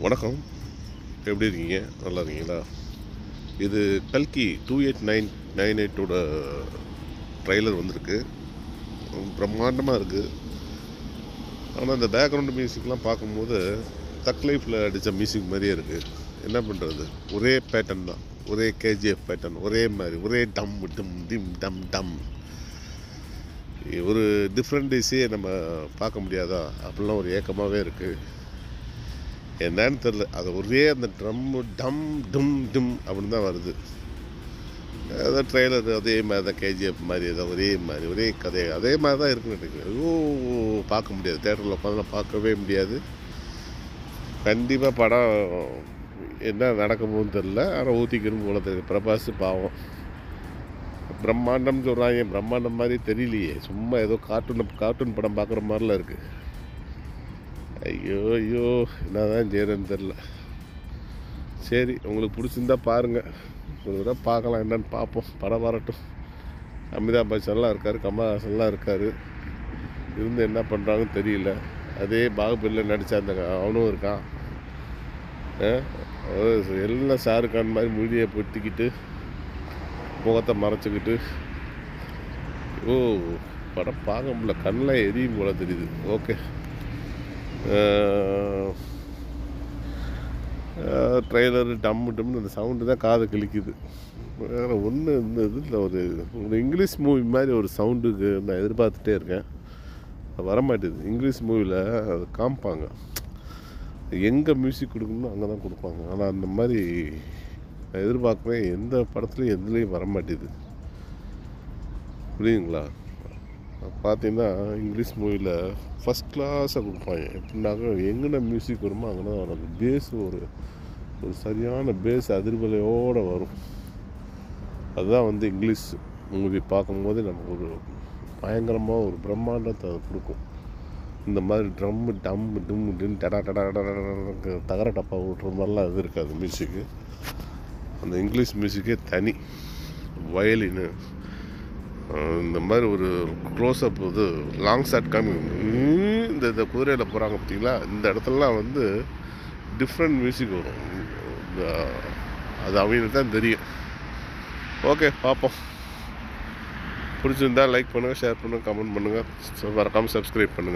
வணக்கம் எப்படி இருக்கீங்க நல்லா இருக்கீங்களா இது கல்கி டூ எயிட் நைன் நைன் எயிட்டோட ட்ரைலர் வந்திருக்கு பிரம்மாண்டமாக இருக்குது ஆனால் இந்த பேக்ரவுண்ட் மியூசிக்லாம் பார்க்கும்போது தக் லைஃப்பில் அடித்த மியூசிக் மாதிரியே இருக்குது என்ன பண்ணுறது ஒரே பேட்டர்ன் தான் ஒரே கேஜிஎஃப் பேட்டர்ன் ஒரே மாதிரி ஒரே டம் டும் டிம் டம் டம் ஒரு டிஃப்ரெண்ட் இசையை நம்ம பார்க்க முடியாதா அப்படிலாம் ஒரு ஏக்கமாகவே இருக்குது என்னன்னு தெரில அது ஒரே அந்த ட்ரம்மு டம் டும் டும் அப்படின்னு தான் வருது ஏதோ ட்ரெய்லர் அதே மாதிரி தான் கேஜிஎஃப் மாதிரி ஏதோ ஒரே மாதிரி ஒரே கதை அதே மாதிரி தான் இருக்குன்னு நினைக்கிறேன் ஐயோ பார்க்க முடியாது தேட்டரில் உட்காந்து பார்க்கவே முடியாது கண்டிப்பாக படம் என்ன நடக்க போகுதுன்னு தெரில ஆனால் ஊற்றிக்கணும் போல தெரியுது பிரபாஸ் பாவம் பிரம்மாண்டம் சொல்கிறாங்க பிரம்மாண்டம் மாதிரி தெரியலையே சும்மா ஏதோ கார்ட்டூன் கார்ட்டூன் படம் பார்க்குற மாதிரிலாம் இருக்குது ஐயோ ஐயோ என்னதான் செய்கிறேன்னு தெரில சரி உங்களுக்கு பிடிச்சிருந்தா பாருங்கள் ஒரு தடவை பார்க்கலாம் என்னன்னு பார்ப்போம் படம் வரட்டும் அமிதாப் பச்சன்லாம் இருக்கார் கமல்ஹாசன்லாம் இருக்கார் இருந்து என்ன பண்ணுறாங்கன்னு தெரியல அதே பாகுபலியில் நடித்த அந்த அவனும் இருக்கான் ஆ? அது எல்லாம் ஷாருக் கான் மாதிரி முடியை பொத்திக்கிட்டு முகத்தை மறைச்சிக்கிட்டு ஓ படம் பார்க்க முடியல கண்ணில் எரியும் போல தெரியுது ஓகே ட்ரெய்லர் டம் டம்னு அந்த சவுண்டு தான் காதை கிழிக்குது வேறு ஒன்று இந்த இதில் ஒரு ஒரு இங்கிலீஷ் மூவி மாதிரி ஒரு சவுண்டுக்கு நான் எதிர்பார்த்துட்டே இருக்கேன் அது வரமாட்டேது இங்கிலீஷ் மூவியில் அது காமிப்பாங்க எங்கே மியூசிக் கொடுக்கணுமோ அங்கே தான் கொடுப்பாங்க ஆனால் அந்த மாதிரி நான் எதிர்பார்க்குறேன் எந்த படத்துலையும் எதுலேயும் வரமாட்டேது புரியுங்களா பார்த்தீங்கன்னா இங்கிலீஷ் மூவியில் ஃபஸ்ட் கிளாஸாக கொடுப்பாங்க எப்படின்னாக்க எங்கன மியூசிக் வருமோ அங்கே தான் வரும் அந்த பேஸ் ஒரு ஒரு சரியான பேஸ் அதிர்வலையோடு வரும் அதுதான் வந்து இங்கிலீஷ் மூவி பார்க்கும்போது நமக்கு ஒரு பயங்கரமாக ஒரு பிரம்மாண்டத்தை அது கொடுக்கும் இந்த மாதிரி ட்ரம்மு டம் டும் டின் டடா டடா டடா டடா தகர டப்பா விட்ற மாதிரிலாம் இது இருக்காது மியூசிக்கு அந்த இங்கிலீஷ் மியூசிக்கே தனி வயலின்னு இந்த மாதிரி ஒரு க்ளோஸ்அப் இது லாங் ஷாட் காமி இந்த இந்த குதிரையில் போகிறாங்க பார்த்தீங்களா இந்த இடத்துலலாம் வந்து டிஃப்ரெண்ட் மியூசிக் வரும் இந்த அது அவங்களுக்கு தான் தெரியும் ஓகே பார்ப்போம் பிடிச்சிருந்தா லைக் பண்ணுங்கள் ஷேர் பண்ணுங்கள் கமெண்ட் பண்ணுங்கள் மறக்காமல் சப்ஸ்கிரைப் பண்ணுங்கள்